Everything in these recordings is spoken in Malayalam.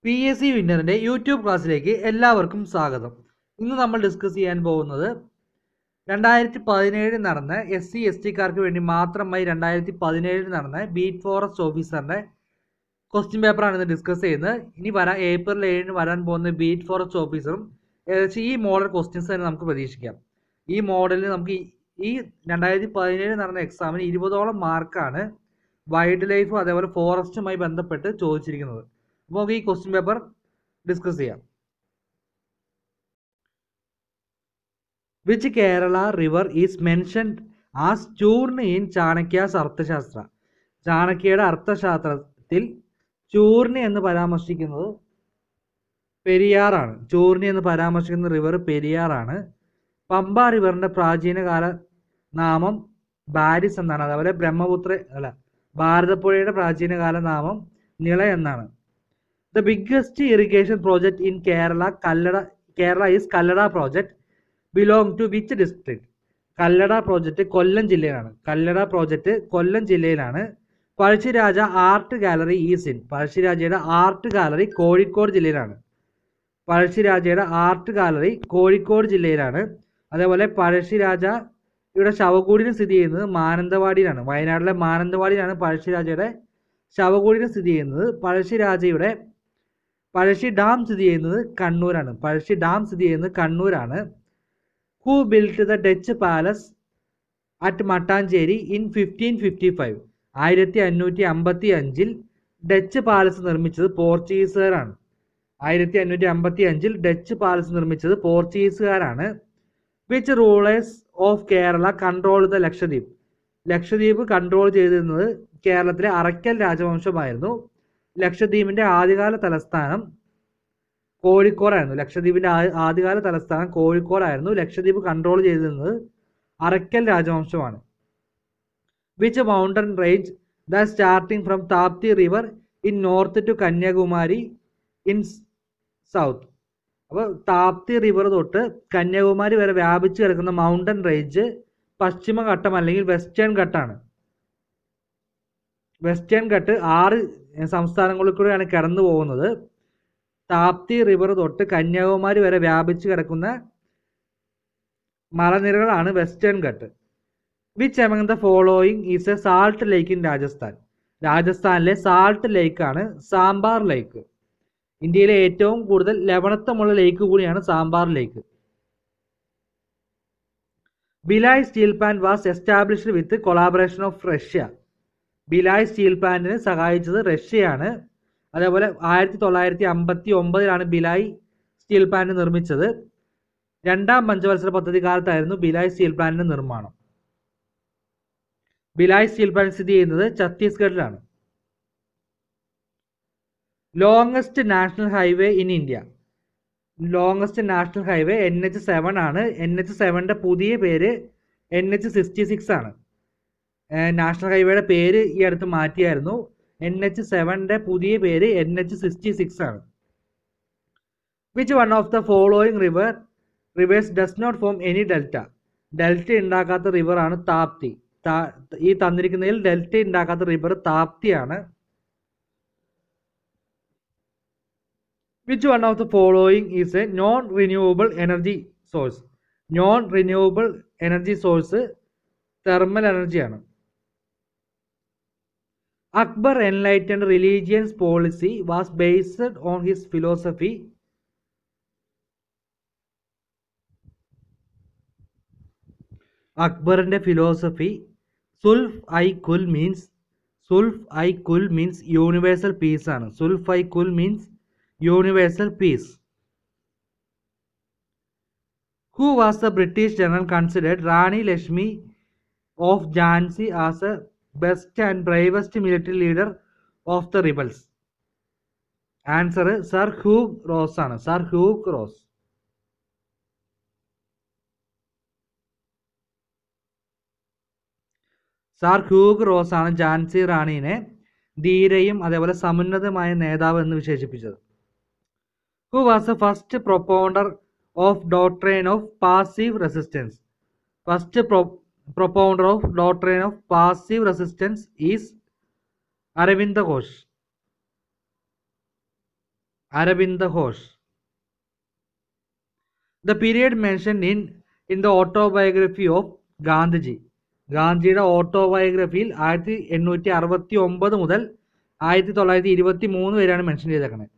പി എസ് സി വിന്നറിൻ്റെ യൂട്യൂബ് ക്ലാസ്സിലേക്ക് എല്ലാവർക്കും സ്വാഗതം ഇന്ന് നമ്മൾ ഡിസ്കസ് ചെയ്യാൻ പോകുന്നത് രണ്ടായിരത്തി പതിനേഴിൽ നടന്ന എസ് സി എസ് ടിക്കാർക്ക് വേണ്ടി മാത്രമായി രണ്ടായിരത്തി പതിനേഴിൽ നടന്ന ബീറ്റ് ഫോറസ്റ്റ് ഓഫീസറിൻ്റെ ക്വസ്റ്റ്യൻ പേപ്പറാണ് ഇന്ന് ഡിസ്കസ് ചെയ്യുന്നത് ഇനി വരാൻ ഏപ്രിൽ ഏഴിന് വരാൻ പോകുന്ന ബീറ്റ് ഫോറസ്റ്റ് ഓഫീസറും ഏകദേശം ഈ മോഡൽ ക്വസ്റ്റ്യൻസ് തന്നെ നമുക്ക് പ്രതീക്ഷിക്കാം ഈ മോഡലിൽ നമുക്ക് ഈ- ഈ രണ്ടായിരത്തി പതിനേഴിൽ നടന്ന എക്സാമിന് ഇരുപതോളം മാർക്കാണ് വൈൽഡ് ലൈഫും അതേപോലെ ഫോറസ്റ്റുമായി ബന്ധപ്പെട്ട് ചോദിച്ചിരിക്കുന്നത് അപ്പോൾ നമുക്ക് ഈ ക്വസ്റ്റ്യൻ പേപ്പർ ഡിസ്കസ് ചെയ്യാം which Kerala river is mentioned as Churni in Chanakya's Arthashastra ചാണക്യയുടെ അർത്ഥശാസ്ത്രത്തിൽ ചൂർണി എന്ന് പരാമർശിക്കുന്നത് പെരിയാറാണ് ചൂർണി എന്ന് പരാമർശിക്കുന്ന റിവർ പെരിയാറാണ് പമ്പ റിവറിന്റെ പ്രാചീനകാല നാമം ബാരിസ് എന്നാണ് അതേപോലെ ബ്രഹ്മപുത്ര അല്ല ഭാരതപ്പുഴയുടെ പ്രാചീനകാല നാമം നിള എന്നാണ് the biggest irrigation project in Kerala Kallada Kerala is Kallada project belong to which district Kallada project Kollam ജില്ലയിലാണ് കല്ലട പ്രോജക്റ്റ് കൊല്ലം ജില്ലയിലാണ് Pazhassi Raja art gallery is in പഴശ്ശിരാജയുടെ ആർട്ട് ഗാലറി കോഴിക്കോട് ജില്ലയിലാണ് പഴശ്ശിരാജയുടെ ആർട്ട് ഗാലറി കോഴിക്കോട് ജില്ലയിലാണ് അതേപോലെ പഴശ്ശിരാജ ഇവിടെ ശവകൂടിന് സ്ഥിതി ചെയ്യുന്നത് മാനന്തവാടിയിലാണ് വയനാട്ടിലെ മാനന്തവാടിയിലാണ് പഴശ്ശിരാജയുടെ ശവകൂടിന് സ്ഥിതി ചെയ്യുന്നത് പഴശ്ശിരാജയുടെ പഴശ്ശി ഡാം സ്ഥിതി ചെയ്യുന്നത് കണ്ണൂരാണ് പഴശ്ശി ഡാം സ്ഥിതി ചെയ്യുന്നത് കണ്ണൂരാണ് who built the Dutch palace at Mattancherry in fifteen fifty five ആയിരത്തി അഞ്ഞൂറ്റി അമ്പത്തി അഞ്ചിൽ ഡച്ച് പാലസ് നിർമ്മിച്ചത് പോർച്ചുഗീസുകാരാണ് ആയിരത്തി അഞ്ഞൂറ്റി അമ്പത്തി അഞ്ചിൽ ഡച്ച് പാലസ് നിർമ്മിച്ചത് പോർച്ചുഗീസുകാരാണ് which rulers of Kerala control the Lakshadweep Lakshadweep control ചെയ്തിരുന്നത് കേരളത്തിലെ അറക്കൽ രാജവംശമായിരുന്നു ലക്ഷദ്വീപിന്റെ ആദ്യകാല തലസ്ഥാനം കോഴിക്കോടായിരുന്നു ലക്ഷദ്വീപിന്റെ ആ- ആദ്യകാല തലസ്ഥാനം കോഴിക്കോടായിരുന്നു ലക്ഷദ്വീപ് കൺട്രോൾ ചെയ്തിരുന്നത് അറക്കൽ രാജവംശമാണ് which mountain range the starting from Tapti river in north to Kanyakumari in south അപ്പോൾ താപ്തി റിവർ തൊട്ട് കന്യാകുമാരി വരെ വ്യാപിച്ചു കിടക്കുന്ന മൗണ്ടൻ റേഞ്ച് പശ്ചിമഘട്ടം അല്ലെങ്കിൽ വെസ്റ്റേൺ ഘട്ടാണ് വെസ്റ്റേൺ ഘട്ട് ആറ് സംസ്ഥാനങ്ങളിൽ കൂടെയാണ് കടന്നു പോകുന്നത് താപ്തി റിവർ തൊട്ട് കന്യാകുമാരി വരെ വ്യാപിച്ചു കിടക്കുന്ന മലനിരകളാണ് Western Ghat which among the following is a salt lake in Rajasthan രാജസ്ഥാനിലെ സാൾട്ട് ലേക്കാണ് സാമ്പാർ ലേക്ക് ഇന്ത്യയിലെ ഏറ്റവും കൂടുതൽ ലവണത്വമുള്ള ലേക്ക് കൂടിയാണ് Sambhar lake Bhilai steel plant was established with collaboration of Russia Bhilai steel പ്ലാന്റിനെ സഹായിച്ചത് റഷ്യയാണ് അതേപോലെ ആയിരത്തി തൊള്ളായിരത്തി അമ്പത്തി ഒമ്പതിലാണ് ബിലായ് സ്റ്റീൽ പ്ലാന്റ് നിർമ്മിച്ചത് രണ്ടാം പഞ്ചവത്സര പദ്ധതി കാലത്തായിരുന്നു ബിലായ് സ്റ്റീൽ പ്ലാന്റിന്റെ നിർമ്മാണം ബിലായ് സ്റ്റീൽ പ്ലാന്റ് സ്ഥിതി ചെയ്യുന്നത് ഛത്തീസ്ഗഡിലാണ് longest national highway in India longest national highway N H seven ആണ് എൻ എച്ച് സെവൻ്റെ പുതിയ പേര് എൻ എച്ച് സിക്സ്റ്റി സിക്സ് ആണ് നാഷണൽ ഹൈവേയുടെ പേര് ഈ അടുത്ത് മാറ്റിയായിരുന്നു എൻ എച്ച് സെവൻ്റെ പുതിയ പേര് എൻ എച്ച് സിക്സ്റ്റി സിക്സ് ആണ് which one of the following river rivers does not form any delta delta ഉണ്ടാക്കാത്ത റിവറാണ് താപ്തി താ- ഈ തന്നിരിക്കുന്നതിൽ ഡെൽറ്റ ഉണ്ടാക്കാത്ത റിവർ താപ്തിയാണ് which one of the following is a non renewable energy source non renewable energy source thermal എനർജിയാണ് Akbar enlightened religions policy was based on his philosophy അക്ബറിന്റെ philosophy Sulh i Kul means Sulh i Kul means universal piece ആണ് Sulh i Kul means universal peace who was the British general considered Rani Lakshmi of Jhansi as a best and bravest military leader of the rebels answer sir Hugh Rose ആണ് sir Hugh Rose sir Hugh Rose ആണ് ജാൻസി റാണീനെ ധീരയും അതേപോലെ സമുന്നതമായ നേതാവ് എന്ന് വിശേഷിപ്പിച്ചത് who was the first propounder of doctrine of passive resistance first propounder of doctrine of passive resistance is Aravinda Ghosh Aravinda Ghosh the period mention in in the autobiography of Gandhiji ഗാന്ധിജിയുടെ ഓട്ടോബയോഗ്രഫിയിൽ ആയിരത്തി എണ്ണൂറ്റി അറുപത്തി ഒമ്പത് മുതൽ ആയിരത്തി തൊള്ളായിരത്തി ഇരുപത്തി മൂന്ന് വരെയാണ് മെൻഷൻ ചെയ്തേക്കുന്നത്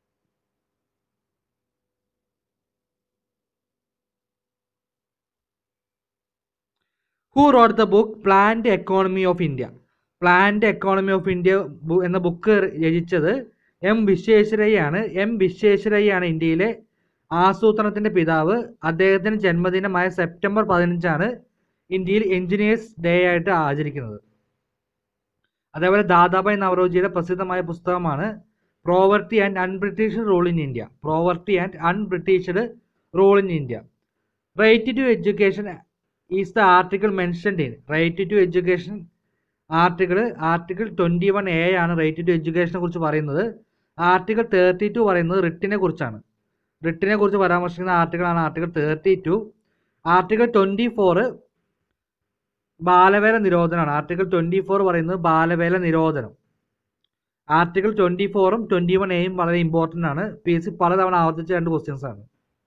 who wrote the book plant economy of India plant economy of India എന്ന ബുക്ക് രചിച്ചത് എം വിശ്വേശ്വരയ്യാണ് എം വിശ്വേശ്വരയ്യാണ് ഇന്ത്യയിലെ ആസൂത്രണത്തിന്റെ പിതാവ് അദ്ദേഹത്തിന്റെ ജന്മദിനമായ സെപ്റ്റംബർ പതിനഞ്ചാണ് ഇന്ത്യയിൽ എഞ്ചിനീയേഴ്സ് ഡേ ആയിട്ട് ആചരിക്കുന്നത് അതേപോലെ ദാദാബായ് നവറോജിയുടെ പ്രസിദ്ധമായ പുസ്തകമാണ് poverty and unBritish rule in India poverty and unBritished rule in India right to education is the article mentioned in right to education article article twenty one A ആണ് റൈറ്റ് ടു എഡ്യൂക്കേഷനെ കുറിച്ച് പറയുന്നത് ആർട്ടിക്കിൾ തേർട്ടി ടു പറയുന്നത് റിട്ടിനെ കുറിച്ചാണ് റിട്ടിനെ കുറിച്ച് പരാമർശിക്കുന്ന ആർട്ടിക്കിളാണ് article thirty two article twenty four ബാലവേല നിരോധനമാണ് ആർട്ടിക്കിൾ ട്വൻറ്റി ഫോർ പറയുന്നത് ബാലവേല നിരോധനം ആർട്ടിക്കിൾ ട്വൻറ്റി ഫോറും ട്വൻറ്റി വൺ എയും വളരെ ഇമ്പോർട്ടൻ്റ് ആണ് പി എസ് സി പലതവണ ആവർത്തിച്ച രണ്ട് ക്വസ്റ്റ്യൻസ് ആണ്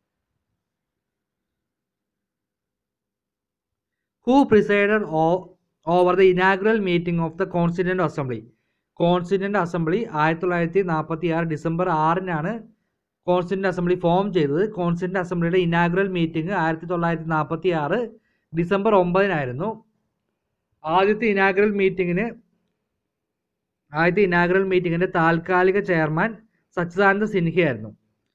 who presided over the inaugural meeting of the constituent assembly constituent assembly ആയിരത്തി തൊള്ളായിരത്തി നാൽപ്പത്തി ആറ് ഡിസംബർ ആറിനാണ് കോൺസ്റ്റിറ്റ്യൂന്റ് അസംബ്ലി ഫോം ചെയ്തത് കോൺസ്റ്റിറ്റ്യൂന്റ് അസംബ്ലിയുടെ ഇനാഗ്രൽ മീറ്റിംഗ് ആയിരത്തി തൊള്ളായിരത്തി നാൽപ്പത്തി ആറ് ഡിസംബർ ഒമ്പതിനായിരുന്നു ആദ്യത്തെ ഇനാഗ്രൽ മീറ്റിങ്ങിന് ആദ്യത്തെ ഇനാഗ്രൽ മീറ്റിങ്ങിന്റെ താൽക്കാലിക ചെയർമാൻ സച്ചിദാനന്ദ സിൻഹയായിരുന്നു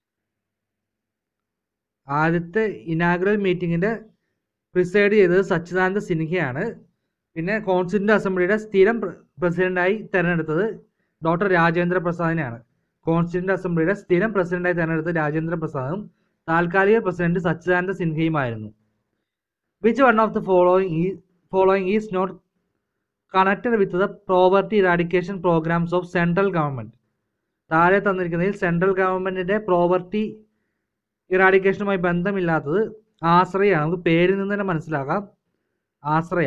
ആദ്യത്തെ ഇനാഗ്രൽ മീറ്റിങ്ങിന്റെ പ്രിസൈഡ് ചെയ്തത് സച്ചിദാനന്ദ സിൻഹയാണ് പിന്നെ കോൺസ്റ്റിറ്റ്യൂന്റ് അസംബ്ലിയുടെ സ്ഥിരം പ്രസിഡന്റായി തെരഞ്ഞെടുത്തത് ഡോക്ടർ രാജേന്ദ്ര പ്രസാദിനെയാണ് കോൺസ്റ്റിറ്റ്യൂന്റ് അസംബ്ലിയുടെ സ്ഥിരം പ്രസിഡന്റായി തെരഞ്ഞെടുത്തത് രാജേന്ദ്ര പ്രസാദും താൽക്കാലിക പ്രസിഡന്റ് സച്ചിദാനന്ദ സിൻഹയുമായിരുന്നു which one of the following ഈ following is not connected with the poverty eradication programmes of central government താഴെ തന്നിരിക്കുന്നതിൽ സെൻട്രൽ ഗവൺമെന്റിന്റെ പ്രോവർട്ടി ഇറാഡിക്കേഷനുമായി ബന്ധമില്ലാത്തത് ആശ്രയാണ് നമുക്ക് പേരിൽ നിന്ന് തന്നെ മനസ്സിലാക്കാം Ashraya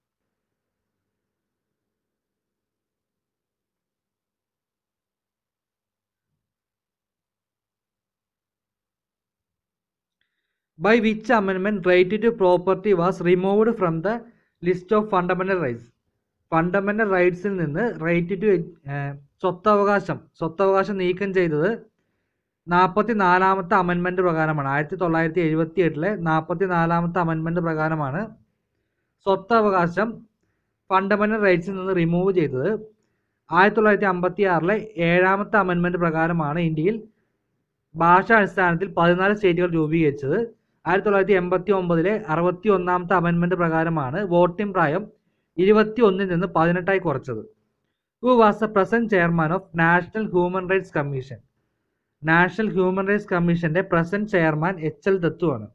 by which amendment right to property was removed from the list of fundamental rights fundamental റൈറ്റ്സിൽ നിന്ന് റൈറ്റ് ടു സ്വത്തവകാശം സ്വത്തവകാശം നീക്കം ചെയ്തത് നാൽപ്പത്തി നാലാമത്തെ അമെൻമെന്റ് പ്രകാരമാണ് ആയിരത്തി തൊള്ളായിരത്തി എഴുപത്തി എട്ടിലെ നാൽപ്പത്തി നാലാമത്തെ അമെൻമെന്റ് പ്രകാരമാണ് സ്വത്തവകാശം ഫണ്ടമെന്റൽ റൈറ്റ്സിൽ നിന്ന് റിമൂവ് ചെയ്തത് ആയിരത്തി തൊള്ളായിരത്തി അമ്പത്തി ആറിലെ ഏഴാമത്തെ അമെൻമെന്റ് പ്രകാരമാണ് ഇന്ത്യയിൽ ഭാഷാ അടിസ്ഥാനത്തിൽ പതിനാല് സ്റ്റേറ്റുകൾ രൂപീകരിച്ചത് ആയിരത്തി തൊള്ളായിരത്തി എൺപത്തി ഒമ്പതിലെ അറുപത്തി ഒന്നാമത്തെ അമെൻമെന്റ് പ്രകാരമാണ് വോട്ടിംഗ് പ്രായം ഇരുപത്തി ഒന്നിൽ നിന്ന് പതിനെട്ടായി കുറച്ചത് who was the present chairman of national human rights commission national human rights കമ്മീഷന്റെ പ്രസന്റ് ചെയർമാൻ എച്ച് എൽ ദത്തു ആണ്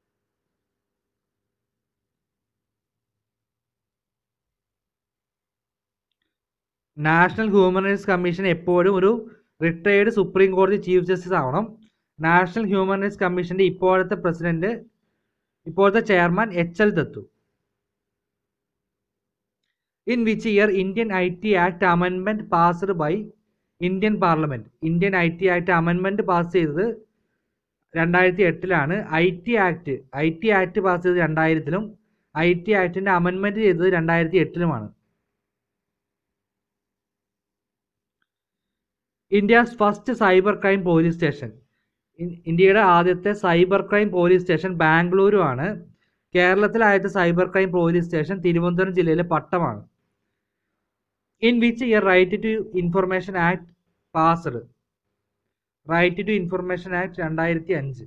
നാഷണൽ ഹ്യൂമൻ റൈറ്റ്സ് കമ്മീഷൻ എപ്പോഴും ഒരു റിട്ടയേർഡ് സുപ്രീം കോടതി ചീഫ് ജസ്റ്റിസ് ആവണം നാഷണൽ ഹ്യൂമൻ റൈറ്റ്സ് കമ്മീഷന്റെ ഇപ്പോഴത്തെ പ്രസിഡന്റ് ഇപ്പോഴത്തെ chairman H L Dattu in which year Indian I T act അമെൻമെന്റ് passed by Indian parliament Indian I T act അമെൻമെന്റ് pass ചെയ്തത് രണ്ടായിരത്തി എട്ടിലാണ് I T act I T act pass ചെയ്തത് രണ്ടായിരത്തിലും ഐ ടി ആക്ടിന്റെ അമെൻമെന്റ് ചെയ്തത് രണ്ടായിരത്തി എട്ടിലുമാണ് India's first cyber crime police station ഇന്ത്യയുടെ ആദ്യത്തെ cyber crime police station Bengaluru ആണ് കേരളത്തിലെ ആദ്യത്തെ cyber crime police station Thiruvananthapuram ജില്ലയിലെ പട്ടമാണ് in which year right to information act passed right to information act രണ്ടായിരത്തി അഞ്ച്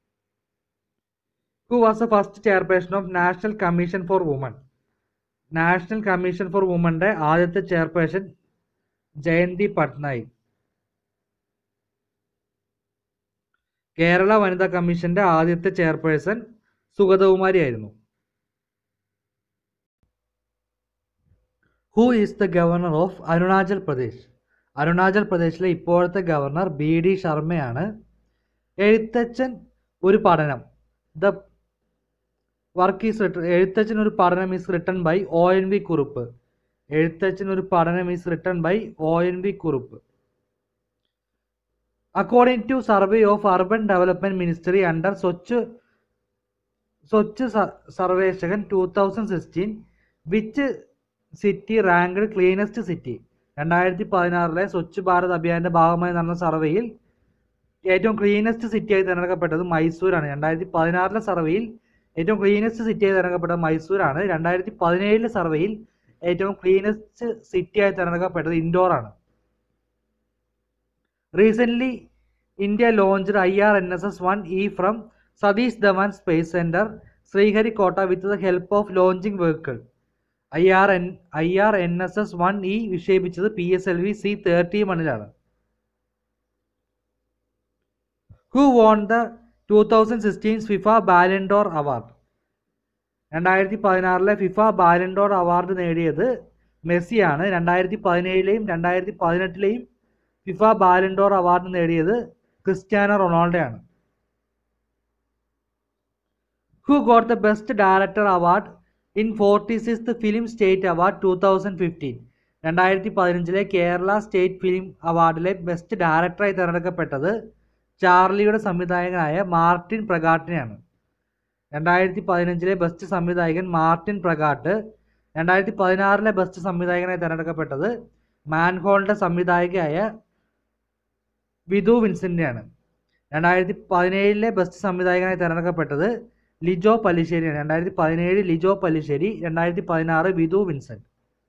who was the first chairperson of national commission for woman national commission for വുമന്റെ ആദ്യത്തെ ചെയർപേഴ്സൺ ജയന്തി പട്നായിക് കേരള വനിതാ കമ്മീഷന്റെ ആദ്യത്തെ ചെയർപേഴ്സൺ സുഗതകുമാരി ആയിരുന്നു who is the governor of Arunachal Pradesh Arunachal പ്രദേശിലെ ഇപ്പോഴത്തെ ഗവർണർ ബി ഡി ശർമ്മയാണ് Ezhuthachan Oru Padanam the work is written Ezhuthachan Oru Padanam is written by O N V Kurup Ezhuthachan Oru Padanam is written by O N V Kurup according to survey of urban development ministry under Swachh Swachh Survekshan two thousand sixteen which city ranked cleanest city രണ്ടായിരത്തി പതിനാറിലെ സ്വച്ഛ് ഭാരത് അഭിയാന്റെ ഭാഗമായി നടന്ന സർവേയിൽ ഏറ്റവും ക്ലീനസ്റ്റ് സിറ്റിയായി തിരഞ്ഞെടുക്കപ്പെട്ടത് മൈസൂരാണ് രണ്ടായിരത്തി പതിനാറിലെ സർവേയിൽ ഏറ്റവും ക്ലീനസ്റ്റ് സിറ്റിയായി തിരഞ്ഞെടുക്കപ്പെട്ടത് മൈസൂരാണ് രണ്ടായിരത്തി പതിനേഴിലെ സർവേയിൽ ഏറ്റവും ക്ലീനസ്റ്റ് സിറ്റിയായി തിരഞ്ഞെടുക്കപ്പെട്ടത് ഇൻഡോർ ആണ് recent India launched I R N S S one E from Satish Dhawan space centre Sriharikota with the help of launching vehicle I R N I R N S S one E വിക്ഷേപിച്ചത് P S L V C thirty വണ്ണിലാണ് who won the two thousand sixteen FIFA Ballon d'Or award രണ്ടായിരത്തി പതിനാറിലെ ഫിഫ ബാലൻഡോർ അവാർഡ് നേടിയത് മെസ്സിയാണ് രണ്ടായിരത്തി പതിനേഴിലെയും രണ്ടായിരത്തി പതിനെട്ടിലെയും ഫിഫ ബാലൻഡോർ അവാർഡ് നേടിയത് ക്രിസ്ത്യാനോ റൊണാൾഡോയാണ് who got the best director award in forty six film state award two thousand fifteen രണ്ടായിരത്തി പതിനഞ്ചിലെ കേരള സ്റ്റേറ്റ് ഫിലിം അവാർഡിലെ ബെസ്റ്റ് ഡയറക്ടറായി തിരഞ്ഞെടുക്കപ്പെട്ടത് ചാർലിയുടെ സംവിധായകനായ മാർട്ടിൻ പ്രകാട്ടിനെയാണ് രണ്ടായിരത്തി പതിനഞ്ചിലെ ബെസ്റ്റ് സംവിധായകൻ മാർട്ടിൻ പ്രകാട്ട് രണ്ടായിരത്തി പതിനാറിലെ ബെസ്റ്റ് സംവിധായകനായി തിരഞ്ഞെടുക്കപ്പെട്ടത് മാൻഹോളിന്റെ സംവിധായികയായ വിധു വിൻസെന്റിനെയാണ് രണ്ടായിരത്തി പതിനേഴിലെ ബെസ്റ്റ് സംവിധായകനായി തിരഞ്ഞെടുക്കപ്പെട്ടത് ലിജോ പല്ലിശ്ശേരിയാണ് രണ്ടായിരത്തി പതിനേഴ് ലിജോ പല്ലിശ്ശേരി രണ്ടായിരത്തി പതിനാറ് Vidhu Vincent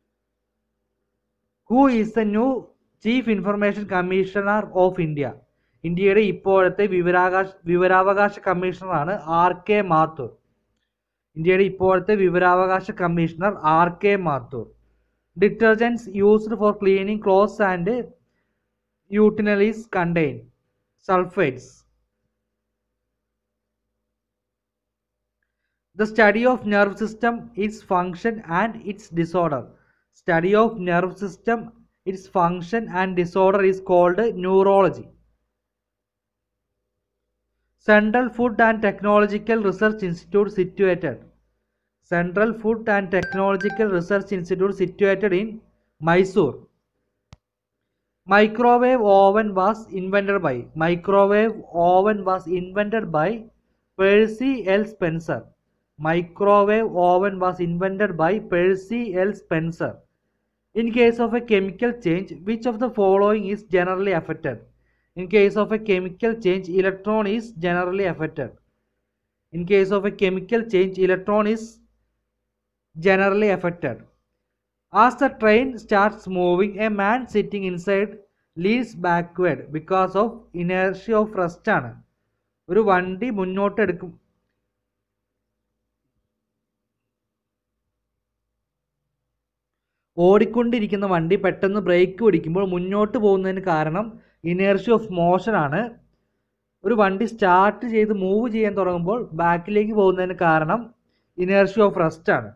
who is the new chief information commissioner of India ഇന്ത്യയുടെ ഇപ്പോഴത്തെ വിവരാകാശ വിവരാവകാശ കമ്മീഷണറാണ് ആർ കെ മാത്തൂർ ഇന്ത്യയുടെ ഇപ്പോഴത്തെ വിവരാവകാശ commissioner R K Mathur detergents used for cleaning clothes and utensils contain sulphates The study of nerve system, its function and its disorder. Study of nerve system, its function and disorder is called neurology. Central Food and Technological Research Institute situated. Central Food and Technological Research Institute situated in Mysore. Microwave oven was invented by microwave oven was invented by Percy L. Spencer. Microwave oven was invented by Percy L. Spencer. In case of a chemical change, which of the following is generally affected? In case of a chemical change, electron is generally affected. In case of a chemical change, electron is generally affected. As the train starts moving, a man sitting inside leans backward because of inertia of rest ആണ് ഒരു വണ്ടി മുന്നോട്ട് എടുക്കും ഓടിക്കൊണ്ടിരിക്കുന്ന വണ്ടി പെട്ടെന്ന് ബ്രേക്ക് പിടിക്കുമ്പോൾ മുന്നോട്ട് പോകുന്നതിന് കാരണം ഇനേർഷ്യ ഓഫ് മോഷൻ ആണ് ഒരു വണ്ടി സ്റ്റാർട്ട് ചെയ്ത് മൂവ് ചെയ്യാൻ തുടങ്ങുമ്പോൾ ബാക്കിലേക്ക് പോകുന്നതിന് കാരണം ഇനേർഷ്യ ഓഫ് റെസ്റ്റ് ആണ്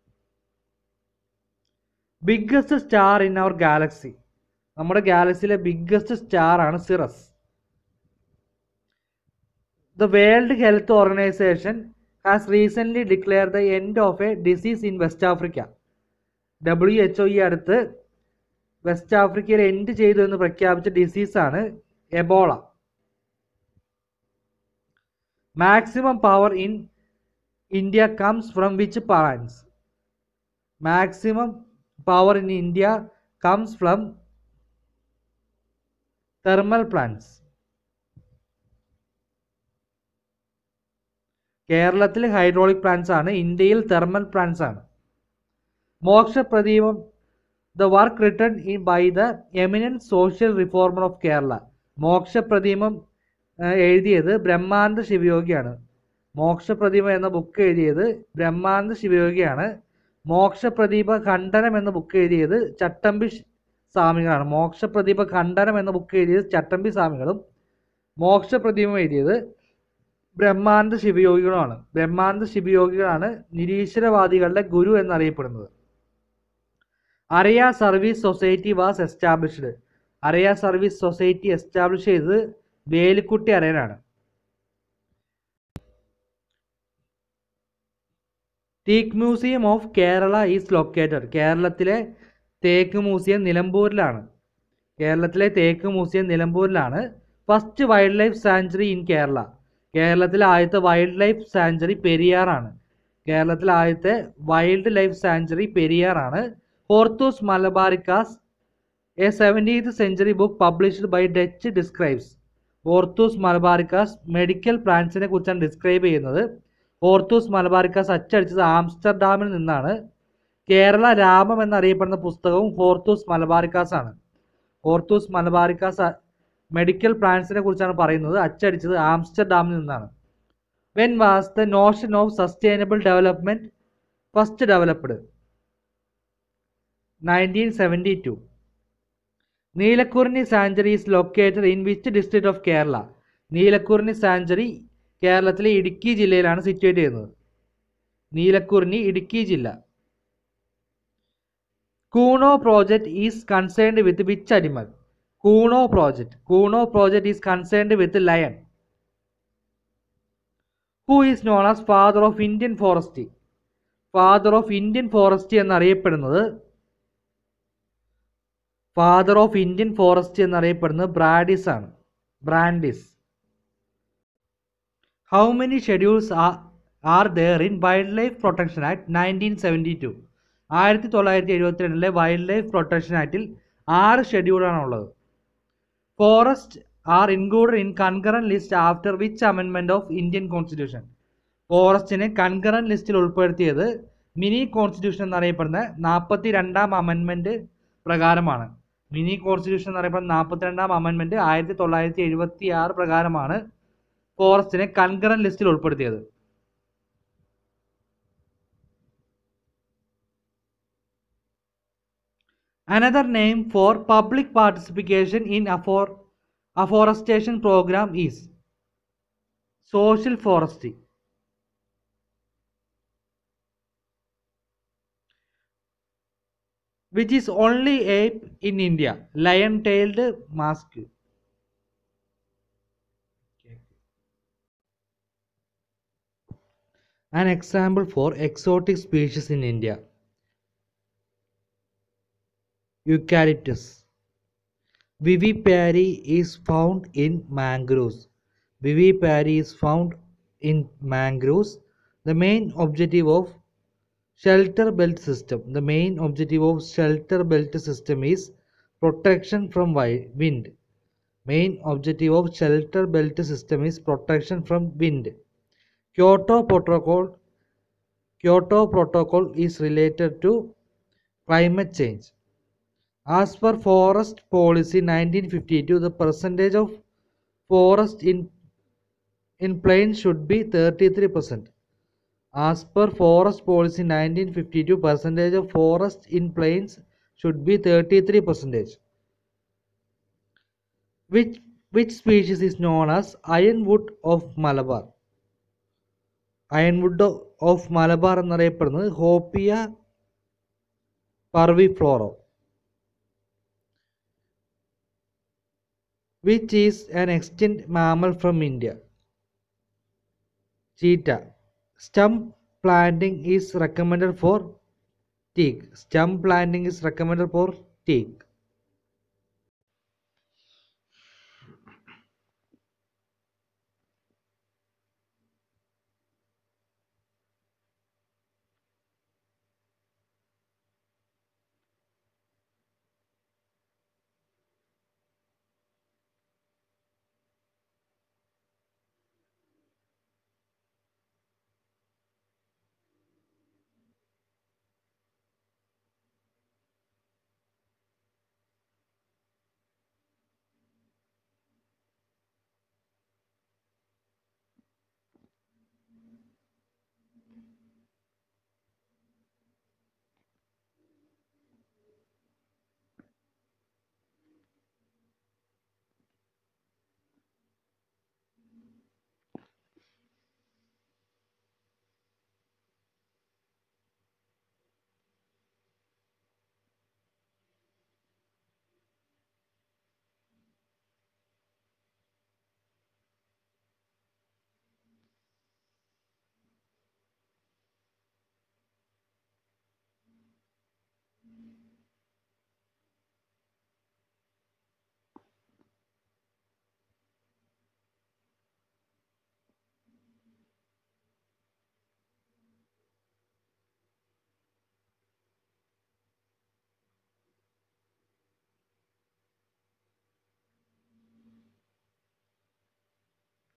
biggest star in our galaxy നമ്മുടെ ഗാലക്സിയിലെ ബിഗ്ഗസ്റ്റ് സ്റ്റാർ ആണ് Sirius the world health organisation has recently declare the end of a disease in west Africa W H O ഈ അടുത്ത് വെസ്റ്റ് ആഫ്രിക്കയിൽ എൻഡ് ചെയ്തു എന്ന് പ്രഖ്യാപിച്ച ഡിസീസാണ് Ebola maximum power in India comes from which plants maximum power in India comes from thermal plants കേരളത്തിൽ ഹൈഡ്രോളിക് പ്ലാന്റ്സ് ആണ് ഇന്ത്യയിൽ തെർമൽ പ്ലാന്റ്സ് ആണ് Mokshapradeepam the work written in by the eminent social reformer of Kerala Mokshapradeepam എഴുതിയത് ബ്രഹ്മാനന്ദ ശിവയോഗിയാണ് മോക്ഷപ്രദീപം എന്ന ബുക്ക് എഴുതിയത് ബ്രഹ്മാനന്ദ ശിവയോഗിയാണ് മോക്ഷപ്രദീപ ഖണ്ഡനം എന്ന ബുക്ക് എഴുതിയത് ചട്ടമ്പി സ്വാമികളാണ് മോക്ഷപ്രദീപ ഖണ്ഡനം എന്ന ബുക്ക് എഴുതിയത് ചട്ടമ്പി സ്വാമികളും മോക്ഷപ്രദീപം എഴുതിയത് ബ്രഹ്മാനന്ദ ശിവയോഗികളുമാണ് ബ്രഹ്മാനന്ദ ശിവയോഗികളാണ് നിരീശ്വരവാദികളുടെ ഗുരു എന്നറിയപ്പെടുന്നത് Araya service society was established Araya service society establish ചെയ്തത് വേലിക്കുട്ടി അരയനാണ് thekku museum of Kerala is located കേരളത്തിലെ തേക്ക് മ്യൂസിയം നിലമ്പൂരിലാണ് കേരളത്തിലെ തേക്ക് മ്യൂസിയം നിലമ്പൂരിലാണ് first wild life sanctuary in Kerala കേരളത്തിലെ ആദ്യത്തെ വൈൽഡ് ലൈഫ് സാഞ്ചുറി പെരിയാറാണ് കേരളത്തിലെ ആദ്യത്തെ വൈൽഡ് ലൈഫ് സാഞ്ചുറി പെരിയാറാണ് Hortus Malabaricus a seventeenth century book published by Dutch describes Hortus Malabaricus medical പ്ലാന്റ്സിനെ കുറിച്ചാണ് ഡിസ്ക്രൈബ് ചെയ്യുന്നത് ഓർത്തൂസ് മലബാറിക്കാസ് അച്ചടിച്ചത് ആംസ്റ്റർഡാമിൽ നിന്നാണ് കേരള രാമം എന്നറിയപ്പെടുന്ന പുസ്തകവും ഹോർത്തൂസ് മലബാറിക്കാസ് ആണ് ഹോർത്തൂസ് മലബാറിക്കാസ് മെഡിക്കൽ പ്ലാന്റ്സിനെ കുറിച്ചാണ് പറയുന്നത് അച്ചടിച്ചത് ആംസ്റ്റർഡാമിൽ നിന്നാണ് when was the notion of sustainable development first developed nineteen seventy two Neelakurinji sanctuary is located in which district of Kerala Neelakurinji sanctuary കേരളത്തിലെ ഇടുക്കി ജില്ലയിലാണ് സിറ്റുവേറ്റ് ചെയ്യുന്നത് നീലക്കുറിഞ്ഞി ഇടുക്കി ജില്ല Kuno project is concerned with which animal Kuno project Kuno project is concerned with lion who is known as father of Indian forestry father of Indian forestry എന്നറിയപ്പെടുന്നത് ഫാദർ ഓഫ് ഇന്ത്യൻ ഫോറസ്റ്റ് എന്നറിയപ്പെടുന്നത് ബ്രാഡിസ് ആണ് ബ്രാൻഡിസ് how many schedules are there in wild life protection act nineteen seventy two ആയിരത്തി തൊള്ളായിരത്തി എഴുപത്തി രണ്ടിലെ വൈൽഡ് ലൈഫ് പ്രൊട്ടക്ഷൻ ആക്ടിൽ ആറ് ഷെഡ്യൂളാണ് ഉള്ളത് forest are included in concurrent list after which അമെൻമെന്റ് ഓഫ് ഇന്ത്യൻ കോൺസ്റ്റിറ്റ്യൂഷൻ ഫോറസ്റ്റിനെ കൺകറന്റ് ലിസ്റ്റിൽ ഉൾപ്പെടുത്തിയത് മിനി കോൺസ്റ്റിറ്റ്യൂഷൻ എന്നറിയപ്പെടുന്ന നാൽപ്പത്തി രണ്ടാം അമെൻമെന്റ് പ്രകാരമാണ് മിനി കോൺസ്റ്റിറ്റ്യൂഷൻ എന്നറിയപ്പെടുന്ന നാൽപ്പത്തിരണ്ടാം അമെൻമെന്റ് ആയിരത്തി തൊള്ളായിരത്തി എഴുപത്തി ആറ് പ്രകാരമാണ് ഫോറസ്റ്റിനെ കൺകറന്റ് ലിസ്റ്റിൽ ഉൾപ്പെടുത്തിയത് Another name for public participation in affor- afforestation program is social forestry. Which is only ape in India, lion-tailed mask. An example for exotic species in India. Eucalyptus. Vivipary is found in mangroves. Vivipary is found in mangroves. The main objective of shelter belt system. The main objective of shelter belt system is protection from wi- wind. Main objective of shelter belt system is protection from wind. Kyoto Protocol. Kyoto Protocol is related to climate change. As per Forest Policy 1952, the percentage of forest in in plains should be 33%. As per Forest Policy 1952, percentage of forest in plains should be 33%. Which which species is known as ironwood of Malabar? Ironwood of Malabar എന്നറിയപ്പെടുന്നത് Hopea പർവിഫ്ലോറോ which is an extinct mammal from India. Cheetah. Stump planting is recommended for teak. Stump planting is recommended for teak.